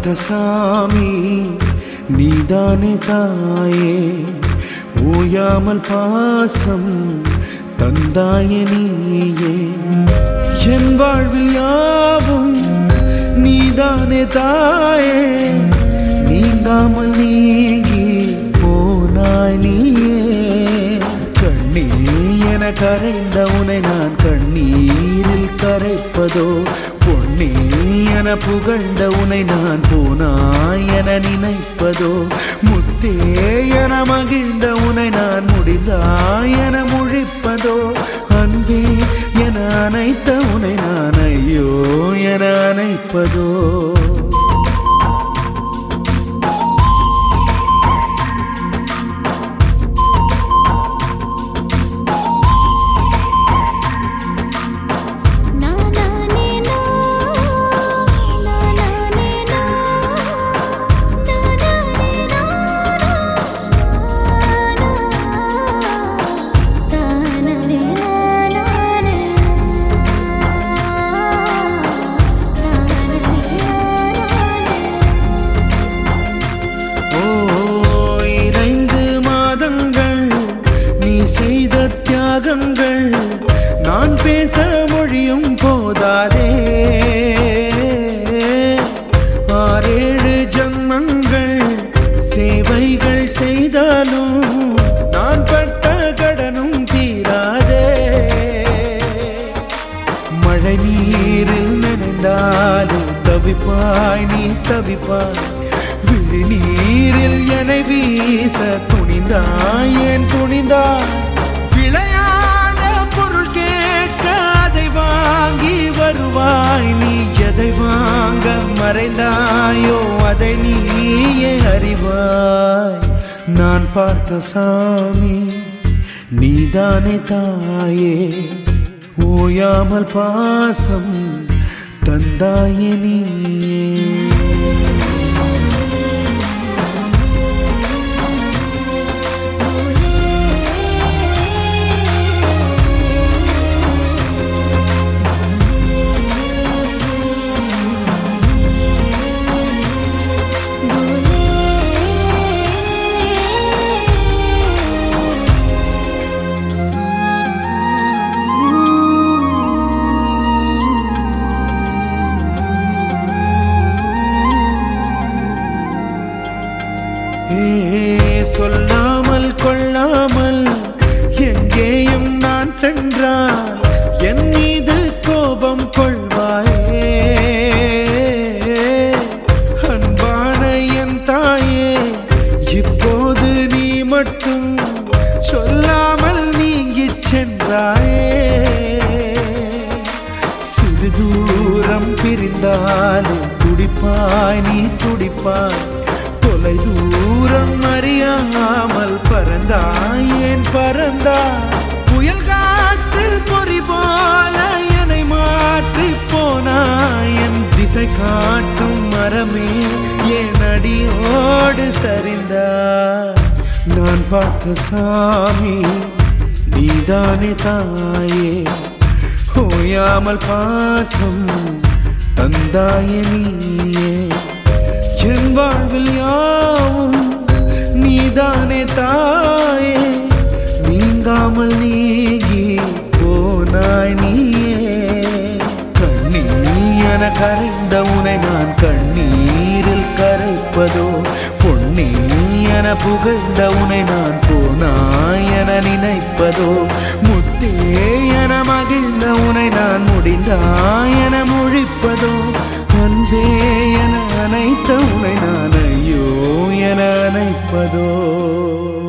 பார்த்த சாமி நீதானே தாயே ஓயாமல் பாசம் தந்தாய நீயே என் வாழ்வில் யாவும் நீதானே தாயே நீங்காமல் நீங்கி போனாய் நீயே கண்ணே என கரைந்த உனை நான் கண்ணீரில் கரைப்பதோ பொன்னே என புகழ்ந்த உனை நான் போனாய் என நினைப்பதோ முத்தே என மகிழ்ந்த உனை நான் முடிந்தாய் என முழிப்பதோ அன்பே என அனைத்த உனை நான் ஐயோ என அணைப்பதோ Na na ne na na na ne na na na ne na na ta na ne na na ne ta na ne ஓ இறைந்து மாதங்கள் நீ செய்த தியாகங்கள் நான் பேச மொழியும் போதாதே ஆறேழு ஜன்மங்கள் சேவைகள் செய்தாலும் நான் பட்ட கடனும் தீராதே மழை நீரில் நனைந்தாலும் தவிப்பாய் நீ தவிப்பாய் விழி நீரில் என்னை வீச துணிந்தாய் ஏன் துணிந்தாய் விளையாட பொருள் கேட்க அதை வாங்கி வருவாய் நீ எதை வாங்க மறைந்தாயோ அதை நீயே அறிவாய் நான் பார்த்த சாமி நீதானே தாயே ஓயாமல் பாசம் தந்தாயே நீயே ஏ, சொல்லாமல் கொள்ளாமல் எங்கேயும் நான் சென்றால் என் மீது கோபம் கொள்வாயே அன்பான என் தாயே இப்போது நீ மட்டும் சொல்லாமல் நீங்கிச் சென்றாயே சிறு தூரம் பிரிந்தாலும் துடிப்பாய் நீ துடிப்பாய் தொலை தூரம் அறியாமல் பறந்தாய் ஏன் பறந்தாய் புயல் காற்றில் பொறி போல என்னை மாற்றி போனாய் என் திசை காட்டும் மரமே என் அடியோடு சரிந்தாய் நான் பார்த்த சாமி நீதானே தாயே ஓயாமல் பாசம் தந்தாய நீயே என் வாழ்வில் யாவும் நீதானே தாயே நீங்காமல் நீங்கி போனாய் நீயே கண்ணீ என கரைந்த உனை நான் கண்ணீரில் கரைப்பதோ பொன்னி என புகழ்ந்த உனை நான் போனாய் என நினைப்பதோ முத்தே என மகிழ்ந்த உனை நான் முடிந்தாய் என முழிப்பதோ அன்பே என அனைத்த உனை நான் ஐயோ என அணைப்பதோ